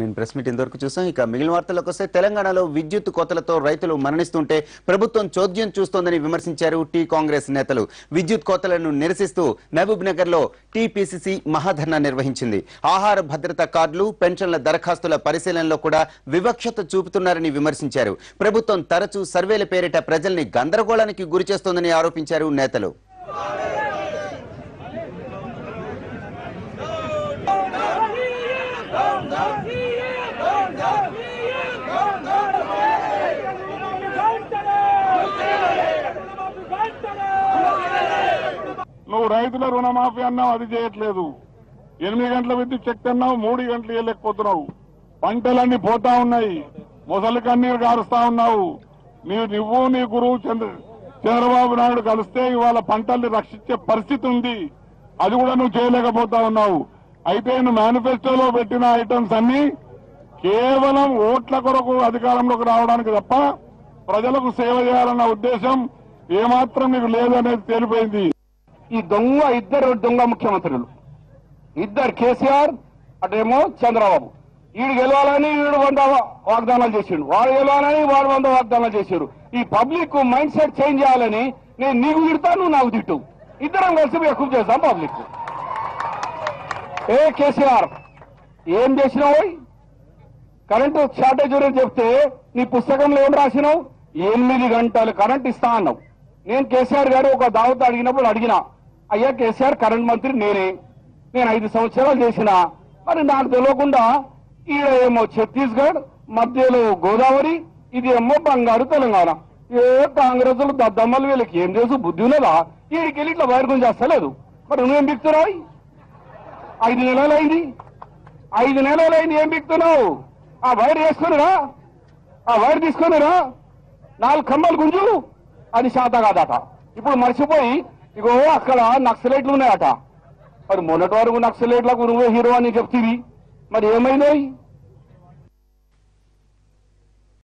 నేను press meet ఇంతవరకు చూసాం ఇక మిగిలిన వార్తలకు వస్తే తెలంగాణలో విద్యుత్ కోతలతో రైతులు మరణిస్తుంటే ప్రభుత్వం చోద్యం చూస్తోందని విమర్శించారు టీ కాంగ్రెస్ నేతలు విద్యుత్ కోతలను నిరసిస్తూ మహబూబ్ నగర్ లో టీపీసీసీ మహాధర్నా నిర్వహించింది ఆహార భద్రత కార్డులు పెన్షన్ల దరఖాస్తుల పరిశీలనలో కూడా వివక్షత చూపుతున్నారని విమర్శించారు ప్రభుత్వం తరచూ సర్వేల పేరిట ప్రజల్ని గందరగోళానికి గురిచేస్తోందని ఆరోపించారు నేతలు నువ్వు రైతుల రుణమాఫీ అన్నావు అది చేయట్లేదు ఎనిమిది గంటల విద్యుత్ శక్తి అన్నావు మూడు గంటలు ఇవ్వలేకపోతున్నావు పంటలన్నీ పోతా ఉన్నాయి మొసలి కన్నీరు కారుస్తా ఉన్నావు నీవు నువ్వు నీ గురువు చంద్ర చంద్రబాబు నాయుడు కలిస్తే ఇవాళ పంటల్ని రక్షించే పరిస్థితి ఉంది అది కూడా నువ్వు చేయలేకపోతా ఉన్నావు అయితే నువ్వు మేనిఫెస్టోలో పెట్టిన ఐటమ్స్ అన్ని కేవలం ఓట్ల కొరకు అధికారంలోకి రావడానికి తప్ప ప్రజలకు సేవ చేయాలన్న ఉద్దేశం ఏమాత్రం నీకు లేదనేది తేలిపోయింది ఈ దొంగ ఇద్దరు దొంగ ముఖ్యమంత్రులు ఇద్దరు కేసీఆర్ అటేమో చంద్రబాబు వీడు గెలవాలని వీడు వంద వాగ్దానాలు చేసిండు వాడు గెలవాలని వాడు వంద వాగ్దానాలు చేశారు ఈ పబ్లిక్ మైండ్ సెట్ చేంజ్ చేయాలని నేను నీకు తిడతా నువ్వు నాకు తిట్టు ఇద్దరం కలిసి ఎక్కువ చేస్తాం పబ్లిక్ ఏ కేసీఆర్ ఏం చేసినావు కరెంటు షార్టేజ్ గురించి చెప్తే నీ పుస్తకంలో ఏం రాసినావు ఎనిమిది గంటలు కరెంట్ ఇస్తా అన్నావు నేను కేసీఆర్ గారు ఒక దావత అడిగినప్పుడు అడిగిన అయ్యా కేసీఆర్ కరెంట్ మంత్రి నేనే నేను ఐదు సంవత్సరాలు చేసిన మరి నాకు తెలియకుండా ఈడ ఏమో ఛత్తీస్గఢ్ మధ్యలో గోదావరి ఇది ఏమో బంగారు తెలంగాణ ఏ కాంగ్రెస్ దద్దమ్మలు వీళ్ళకి ఏం చేసు బుద్ధి ఉన్నదా వీడికి వెళ్ళి ఇట్లా వైర్ గురించి చేస్తలేదు మరి నువ్వేం బిక్తున్నావు ఐదు నెలలు అయింది ఐదు నెలలు అయింది ఏం బిక్తున్నావు ఆ వైర్ వేసుకునిరా ఆ వైర్ తీసుకునిరా నాలుగు కమ్మలు గుంజు అది శాత కాదట ఇప్పుడు మర్చిపోయి ఇగో అక్కడ నక్సలైట్లు ఉన్నాయట మరి మొన్నటి వరకు నక్సలైట్లకు నువ్వే హీరో అని చెప్తివి మరి ఏమైనాయి